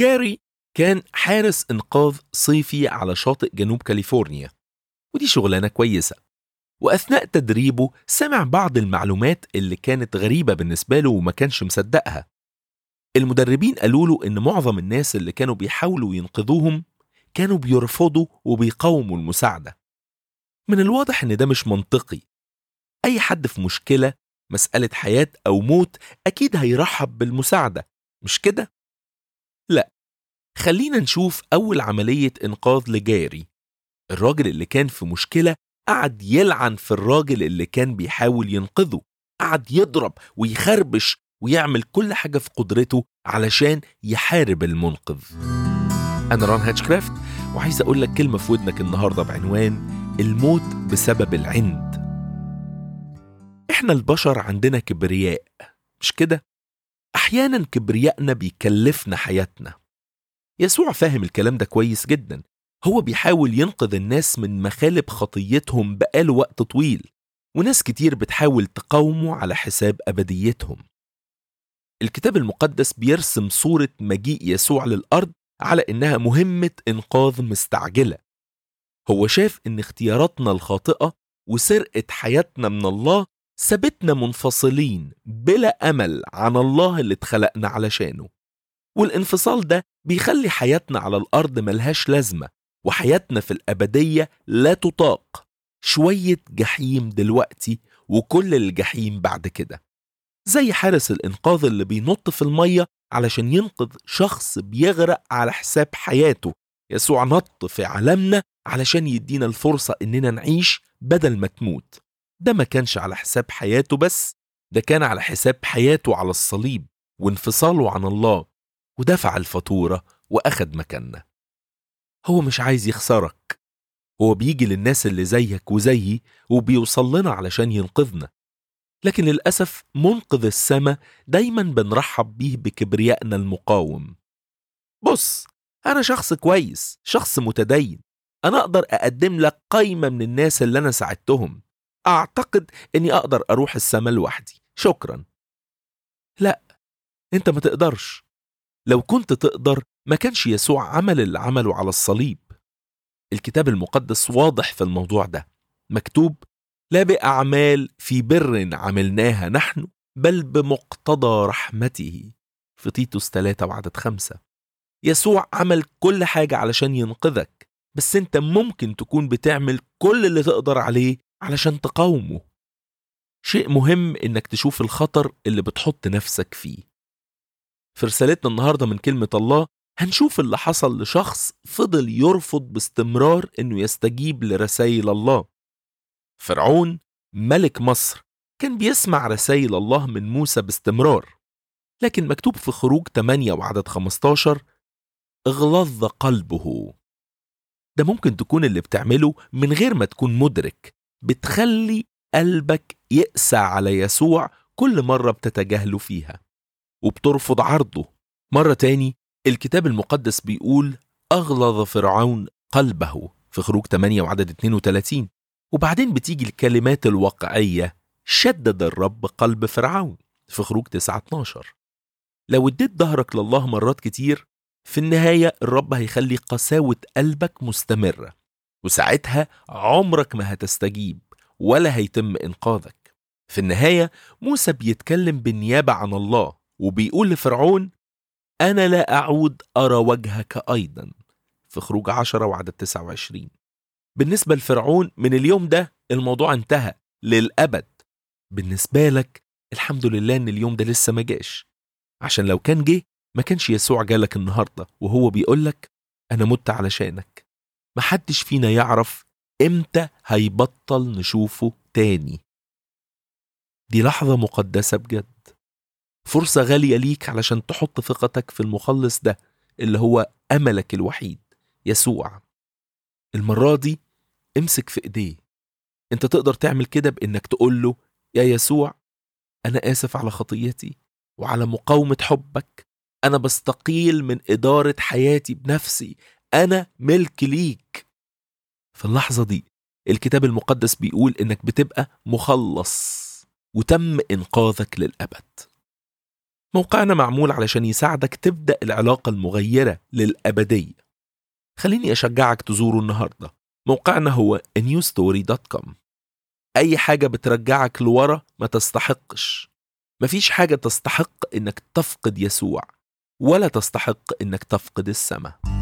جاري كان حارس إنقاذ صيفي على شاطئ جنوب كاليفورنيا ودي شغلانة كويسة وأثناء تدريبه سمع بعض المعلومات اللي كانت غريبة بالنسبة له وما كانش مصدقها المدربين قالوا له إن معظم الناس اللي كانوا بيحاولوا ينقذوهم كانوا بيرفضوا وبيقاوموا المساعدة من الواضح إن ده مش منطقي أي حد في مشكلة مسألة حياة أو موت أكيد هيرحب بالمساعدة مش كده؟ لا خلينا نشوف أول عملية إنقاذ لجاري الراجل اللي كان في مشكلة قعد يلعن في الراجل اللي كان بيحاول ينقذه قعد يضرب ويخربش ويعمل كل حاجة في قدرته علشان يحارب المنقذ أنا ران هاتشكرافت وعايز أقول لك كلمة في ودنك النهاردة بعنوان الموت بسبب العند إحنا البشر عندنا كبرياء مش كده؟ أحيانا كبريائنا بيكلفنا حياتنا يسوع فاهم الكلام ده كويس جدا هو بيحاول ينقذ الناس من مخالب خطيتهم بقاله وقت طويل وناس كتير بتحاول تقاومه على حساب أبديتهم الكتاب المقدس بيرسم صورة مجيء يسوع للأرض على إنها مهمة إنقاذ مستعجلة هو شاف إن اختياراتنا الخاطئة وسرقة حياتنا من الله سابتنا منفصلين بلا أمل عن الله اللي اتخلقنا علشانه والانفصال ده بيخلي حياتنا على الأرض ملهاش لازمة وحياتنا في الأبدية لا تطاق شوية جحيم دلوقتي وكل الجحيم بعد كده زي حارس الإنقاذ اللي بينط في المية علشان ينقذ شخص بيغرق على حساب حياته يسوع نط في عالمنا علشان يدينا الفرصة إننا نعيش بدل ما تموت ده ما كانش على حساب حياته بس ده كان على حساب حياته على الصليب وانفصاله عن الله ودفع الفاتورة وأخد مكاننا هو مش عايز يخسرك هو بيجي للناس اللي زيك وزيي وبيوصل لنا علشان ينقذنا لكن للأسف منقذ السماء دايما بنرحب بيه بكبريائنا المقاوم بص أنا شخص كويس شخص متدين أنا أقدر أقدم لك قايمة من الناس اللي أنا ساعدتهم أعتقد أني أقدر أروح السماء لوحدي شكرا لا أنت ما تقدرش لو كنت تقدر ما كانش يسوع عمل اللي عمله على الصليب الكتاب المقدس واضح في الموضوع ده مكتوب لا بأعمال في بر عملناها نحن بل بمقتضى رحمته في تيتوس 3 وعدد خمسة يسوع عمل كل حاجة علشان ينقذك بس انت ممكن تكون بتعمل كل اللي تقدر عليه علشان تقاومه شيء مهم انك تشوف الخطر اللي بتحط نفسك فيه في رسالتنا النهارده من كلمة الله هنشوف اللي حصل لشخص فضل يرفض باستمرار انه يستجيب لرسائل الله فرعون ملك مصر كان بيسمع رسائل الله من موسى باستمرار لكن مكتوب في خروج 8 وعدد 15 اغلظ قلبه ده ممكن تكون اللي بتعمله من غير ما تكون مدرك بتخلي قلبك يقسى على يسوع كل مرة بتتجاهله فيها وبترفض عرضه مرة تاني الكتاب المقدس بيقول أغلظ فرعون قلبه في خروج 8 وعدد 32 وبعدين بتيجي الكلمات الواقعية شدد الرب قلب فرعون في خروج 9 12 لو اديت ظهرك لله مرات كتير في النهاية الرب هيخلي قساوة قلبك مستمرة وساعتها عمرك ما هتستجيب ولا هيتم إنقاذك في النهاية موسى بيتكلم بالنيابة عن الله وبيقول لفرعون أنا لا أعود أرى وجهك أيضا في خروج 10 وعدد 29 بالنسبة لفرعون من اليوم ده الموضوع انتهى للأبد بالنسبة لك الحمد لله إن اليوم ده لسه ما جاش عشان لو كان جه ما كانش يسوع جالك النهاردة وهو بيقولك أنا مت علشانك محدش فينا يعرف إمتى هيبطل نشوفه تاني دي لحظة مقدسة بجد فرصة غالية ليك علشان تحط ثقتك في المخلص ده اللي هو أملك الوحيد يسوع المرة دي امسك في ايديه انت تقدر تعمل كده بانك تقول له يا يسوع انا اسف على خطيتي وعلى مقاومة حبك انا بستقيل من ادارة حياتي بنفسي انا ملك ليك في اللحظة دي الكتاب المقدس بيقول انك بتبقى مخلص وتم انقاذك للابد موقعنا معمول علشان يساعدك تبدأ العلاقة المغيرة للأبدية خليني أشجعك تزوره النهاردة موقعنا هو newstory.com أي حاجة بترجعك لورا ما تستحقش مفيش حاجة تستحق إنك تفقد يسوع ولا تستحق إنك تفقد السماء